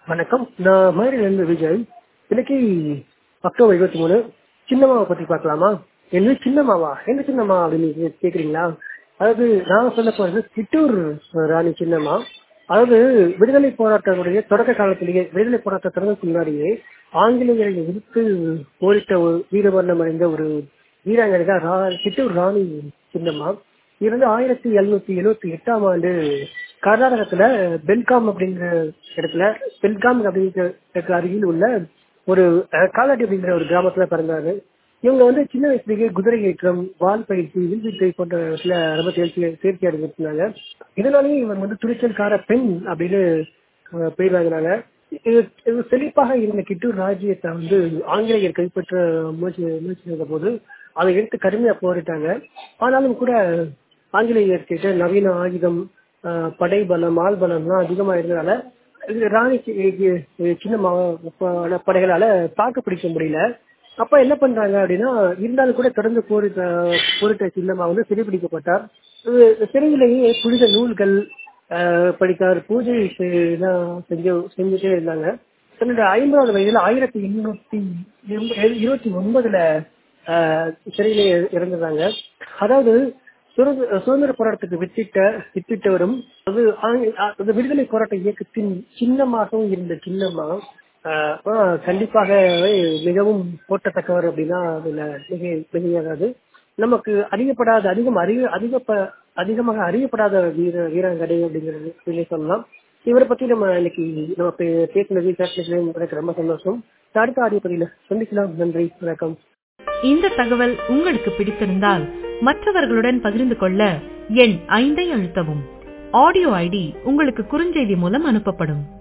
வணக்கம் நான் மதுரையிலிருந்து விஜய் இன்னைக்கு அக்டோபர் இருபத்தி மூணு சின்னம்மாவை பத்தி பார்க்கலாமா என்ன சின்னம்மாவா என்ன சின்னம்மா அப்படின்னு நீங்க கேக்குறீங்களா அதாவது நான் சொல்ல போறது சிட்டூர் ராணி சின்னம்மா அதாவது விடுதலை போராட்டத்துடைய தொடக்க காலத்திலேயே விடுதலை போராட்ட தொடர்ந்து முன்னாடியே ஆங்கிலேயரை எதிர்த்து போரிட்ட ஒரு வீரமரணம் அடைந்த ஒரு வீராங்கனை தான் ரா- சிட்டூர் ராணி சின்னம்மா இருந்து ஆயிரத்தி எழுநூத்தி எழுவத்தி எட்டாம் ஆண்டு கர்நாடகத்துல பெல்காம் அப்படிங்கிற இடத்துல பெல்காம் அப்படிங்கிற இடத்துக்கு அருகில் உள்ள ஒரு அஹ், காலாட்டி அப்படிங்கிற ஒரு கிராமத்துல பிறந்தாரு இவங்க வந்து சின்ன வயசுலேயே குதிரை ஏற்றம் வால் பயிற்சி வில்வித்தை போன்ற சில ரொம்ப தேர்ச்சி தேர்ச்சி அடைஞ்சிருந்தாங்க இதனாலேயே இவர் வந்து துணிச்சல்கார பெண் அப்படின்னு அஹ், பேர் வாங்கினாங்க இது இது செழிப்பாக இருந்த கிட்டூர் ராஜ்யத்தை வந்து ஆங்கிலேயர் கைப்பற்ற முயற்சி முயற்சி செய்த போது அதை எடுத்து கடுமையா போரிட்டாங்க ஆனாலும் கூட ஆங்கிலேயர் கிட்ட நவீன ஆயுதம் ஆஹ், படை பலம் ஆள் பலம்லாம் அதிகமா இருந்ததால இது ராணிக்கு இது சின்ன மா- படைகளால தாக்கு பிடிக்க முடியல அப்ப என்ன பண்றாங்க அப்படின்னா இருந்தாலும் கூட தொடர்ந்து போரிட்ட போரிட்ட சின்னம்மா வந்து சிறைபிடிக்கப்பட்டார் இது சிறையிலேயே புனித நூல்கள் ஆஹ், படித்தார் பூஜை செ- எல்லாம் செஞ்சு செஞ்சுட்டே இருந்தாங்க தன்னுடைய ஐம்பதாவது வயதுல ஆயிரத்தி எண்ணூத்தி எண்ப- இருபத்தி ஒன்பதுல ஆஹ், சிறையிலே இறந்துறாங்க அதாவது சுதந்திர சுதந்திர போராட்டத்துக்கு வித்திட்ட வித்திட்டவரும் அது ஆங்க- அந்த விடுதலை போராட்ட இயக்கத்தின் சின்னமாகவும் இருந்த சின்னம்மா ஆஹ், ஆஹ், கண்டிப்பாக மிகவும் போற்றத்தக்கவர் அப்படின்னா அதுல மிக மிகையாகாது நமக்கு அறியப்படாத அதிகம் அறிய அதிக ப- அதிகமாக அறியப்படாத வீர வீராங்கடை அப்படிங்கிறது சொல்லி சொல்லலாம் இவரை பத்தி நம்ம இன்னைக்கு நம்ம பே- பேசினது பேசினது எனக்கு ரொம்ப சந்தோஷம் அடுத்த ஆடியோ பதில சந்திக்கலாம் நன்றி வணக்கம் இந்த தகவல் உங்களுக்கு பிடித்திருந்தால் மற்றவர்களுடன் பகிர்ந்து கொள்ள எண் ஐந்தை அழுத்தவும் ஆடியோ ஐடி உங்களுக்கு குறுஞ்செய்தி மூலம் அனுப்பப்படும்